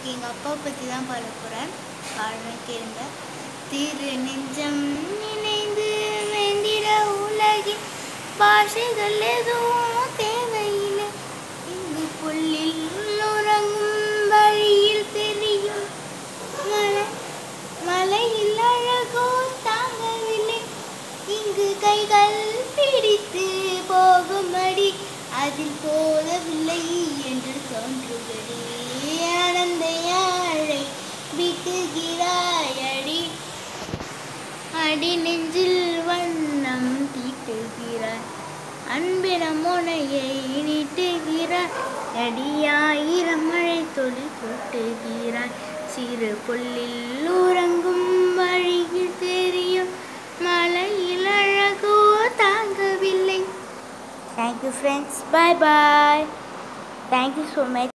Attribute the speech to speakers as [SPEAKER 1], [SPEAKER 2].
[SPEAKER 1] இன்னைக்கு எங்கள் அப்பா பற்றி தான் பாட போகிறேன் பாடுறேன் கேளுங்க திரு நெஞ்சம் நினைந்து வேண்டிட உலகின் பாஷைகள் எதுவும் தேவையில்லை இங்கு புல்லில் உறங்கும் வழியில் தெரியும் மலை மலையில் அழகோ தாங்கவில்லை இங்கு கைகள் பிடித்து போகும்படி அதில் போதவில்லை என்று தோன்றுகிறே ஆனந்த யாழை விட்டுகிறாய் அடி அடி நெஞ்சில் வண்ணம் தீட்டுகிறாய் அன்பின முனையை நீட்டுகிறாய் அடியாயிரம் மழை தொழி கொட்டுகிறாய் சிறு புல்லில் உறங்கும் வழியில் தெரியும் மலையில் அழகோ தாங்கவில்லை thank you friends bye bye thank you so much